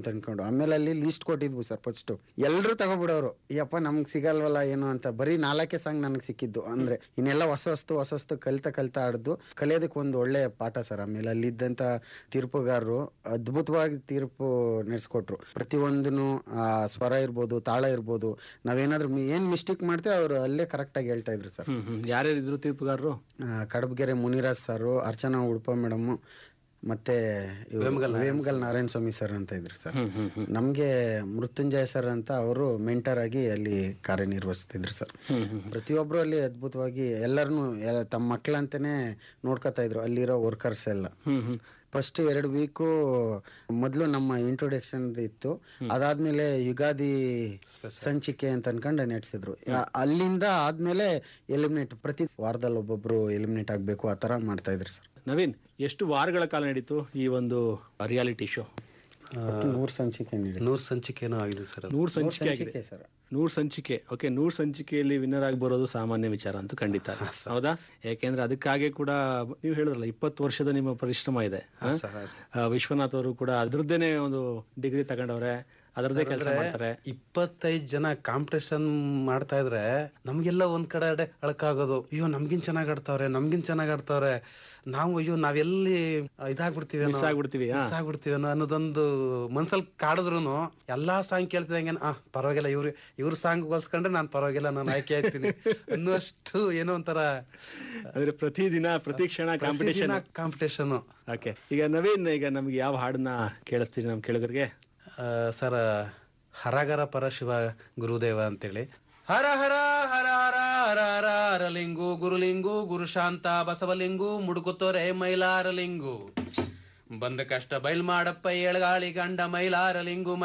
ಅಂತ ಅನ್ಕೊಂಡು ಆಮೇಲೆ ಅಲ್ಲಿ ಲೀಸ್ಟ್ ಕೊಟ್ಟಿದ್ವು ಸರ್ ಫಸ್ಟ್ ಎಲ್ರು ತಗೊಬಿಡೋರು ಯಪ್ಪ ನಮ್ಗ್ ಸಿಗಲ್ವಲ್ಲ ಏನು ಅಂತ ಬರೀ ನಾಲ್ಕೇ ಸಾಂಗ್ ನನಗೆ ಸಿಕ್ಕಿದ್ದು ಅಂದ್ರೆ ಇನ್ನೆಲ್ಲ ಹೊಸ ವಸ್ತು ಹೊಸ ವಸ್ತು ಕಲ್ತಾ ಕಲ್ತಾ ಆಡ್ದು ಕಲಿಯೋದಕ್ಕೆ ಒಂದು ಒಳ್ಳೆ ಪಾಠ ಸರ್ ಆಮೇಲೆ ಅಲ್ಲಿದ್ದಂತ ತೀರ್ಪುಗಾರರು ಅದ್ಭುತವಾಗಿ ತೀರ್ಪು ನಡೆಸ್ಕೊಟ್ರು ಪ್ರತಿಯೊಂದನು ಆ ಸ್ವರ ಇರ್ಬೋದು ತಾಳ ಇರ್ಬೋದು ನಾವೇನಾದ್ರೂ ಮಿ- ಏನ್ ಮಿಸ್ಟೇಕ್ ಮಾಡ್ತೇವೆ ಅವ್ರು ಅಲ್ಲೇ ಕರೆಕ್ಟ್ ಆಗಿ ಹೇಳ್ತಾ ಇದ್ರು ಸರ್ ಹ್ಮ್ ಹ್ಮ್ ಯಾರ್ಯಾರು ಇದ್ರು ತೀರ್ಪುಗಾರರು ಆ, ಕಡಬಗೆರೆ ಮುನಿರಾಜ್ ಸರ್ ಅರ್ಚನಾ ಉಡುಪ ಮೇಡಮ್ ಮತ್ತೆ ಇವ್ರು ವೇಮಗಲ್ ನಾರಾಯಣ ಸ್ವಾಮಿ ಸರ್ ಅಂತ ಇದ್ರು ಸರ್ ಹ್ಮ್ ಹ್ಮ್ ಹ್ಮ್ ನಮ್ಗೆ ಮೃತ್ಯುಂಜಯ ಸರ್ ಅಂತ ಅವರು ಮೆಂಟರ್ ಆಗಿ ಅಲ್ಲಿ ಕಾರ್ಯನಿರ್ವಹಿಸ್ತಿದ್ರು ಸರ್ ಹ್ಮ್ ಹ್ಮ್ ಪ್ರತಿಯೊಬ್ರು ಅಲ್ಲಿ ಅದ್ಭುತವಾಗಿ ಎಲ್ಲರನ್ನು ತಮ್ಮ ಮಕ್ಕಳಂತಾನೆ ನೋಡ್ಕೊತಾ ಇದ್ರು ಅಲ್ಲಿರೋ ವರ್ಕರ್ಸ್ ಎಲ್ಲ ಹ್ಮ್ ಹ್ಮ್ ಫಸ್ಟ್ ಎರಡು ವೀಕು ಮೊದಲು ನಮ್ಮ ಇಂಟ್ರೊಡಕ್ಷನ್ ಇತ್ತು ಅದಾದ್ಮೇಲೆ ಯುಗಾದಿ ಸಂಚಿಕೆ ಅಂತ ಅನ್ಕೊಂಡು ನಡೆಸಿದ್ರು ಅಲ್ಲಿಂದ ಆದ್ಮೇಲೆ ಎಲಿಮಿನೇಟ್ ಪ್ರತಿ ವಾರದಲ್ಲಿ ಒಬ್ಬೊಬ್ರು ಎಲಿಮಿನೇಟ್ ಆಗ್ಬೇಕು ಆ ತರ ಮಾಡ್ತಾ ಇದ್ರು ಸರ್ ನವೀನ್ ಎಷ್ಟು ವಾರಗಳ ಕಾಲ ನಡೀತು ಈ ಒಂದು ರಿಯಾಲಿಟಿ ಶೋ ನೂರ್ ಸಂಚಿಕೆ ನೀಡಿ ನೂರ್ ಸಂಚಿಕೆನೂ ಆಗಿದೆ ಸರ್ ಅದು ನೂರ್ ಸಂಚಿಕೆ ಆಗಿದೆ ಸಂಚಿಕೆ ಸರ್ ನೂರ್ ಸಂಚಿಕೆ ಓಕೆ ನೂರ್ ಸಂಚಿಕೆಯಲ್ಲಿ ವಿನ್ನರ್ ಆಗಿ ಬರೋದು ಸಾಮಾನ್ಯ ವಿಚಾರ ಅಂತೂ ಖಂಡಿತ ಹೌದಾ ಯಾಕೆಂದ್ರೆ ಅದಕ್ಕಾಗಿ ಕೂಡ ನೀವು ಹೇಳಿದ್ರಲ್ಲ ಇಪ್ಪತ್ತು ವರ್ಷದ ನಿಮ್ಮ ಪರಿಶ್ರಮ ಇದೆ ಹ? ಆ, ವಿಶ್ವನಾಥ್ ಅವರು ಕೂಡ ಅದ್ರದ್ದೇನೆ ಒಂದು ಡಿಗ್ರಿ ತಗೊಂಡವ್ರೆ ಅದರದ್ದೇ ಕೆಲಸ ಮಾಡ್ತಾರೆ ಇಪ್ಪತ್ತೈದು ಜನ ಕಾಂಪಿಟೇಷನ್ ಮಾಡ್ತಾ ಇದ್ರೆ ನಮ್ಗೆಲ್ಲ ಒಂದ್ ಕಡೆ ಅಳಕಾಗೋದು ಅಯ್ಯೋ ನಮ್ಗಿನ್ ಚೆನ್ನಾಗ್ ಆಡ್ತಾವ್ರೆ ನಮ್ಗಿನ್ ಚೆನ್ನಾಗ್ ಆಡ್ತಾವ್ರೆ ನಾವು ಅಯ್ಯೋ ನಾವೆಲ್ಲಿ ಇದಾಗ್ಬಿಡ್ತೀವಿ ಮಿಸ್ ಆಗ್ಬಿಡ್ತೀವಿ ಹಾ. ಮಿಸ್ ಆಗ್ಬಿಡ್ತೀವಿ ಅನ್ನೋ ಅನ್ನೋದೊಂದು ಮನ್ಸಲ್ಲಿ ಕಾಡಿದ್ರು ಎಲ್ಲಾ ಸಾಂಗ್ ಕೇಳ್ತಿದಂಗೆ ಆ ಪರವಾಗಿಲ್ಲ ಇವ್ರು ಇವ್ರ ಸಾಂಗ್ ಹೋಲ್ಸ್ಕೊಂಡ್ರೆ ನಾನ್ ಪರವಾಗಿಲ್ಲ ನಾನು ಆಯ್ಕೆ ಆಯ್ತೀನಿ ಅನ್ನುವಷ್ಟು ಏನೋ ಒಂಥರ ಅಂದ್ರೆ ಪ್ರತಿದಿನ ಪ್ರತಿ ಕ್ಷಣ ಕಾಂಪಿಟೇಷನ್ ಕಾಂಪಿಟೇಷನ್ ಓಕೆ ಈಗ ನವೀನ್ ಈಗ ನಮ್ಗೆ ಯಾವ ಹಾಡನ್ನ ಕೇಳಿಸ್ತೀರಿ ನಮ್ ಕೇಳಿದ್ರಿಗೆ ಸರ್ ಹರಗರ ಪರಶಿವ ಗುರುದೇವ ಅಂತೇಳಿ ಹರ ಹರ ಹರ ಹರ ಹರ ಹರ ಹರಲಿಂಗು ಗುರುಲಿಂಗು ಗುರುಶಾಂತ ಬಸವಲಿಂಗು ಮುಡುಕುತ್ತೋರೆ ಮೈಲಾರಲಿಂಗು ಬಂದ ಕಷ್ಟ ಬಯಲ್ ಮಾಡಪ್ಪ ಏಳ್ಗಾಳಿ ಗಂಡ ಮೈಲಾರಲಿಂಗು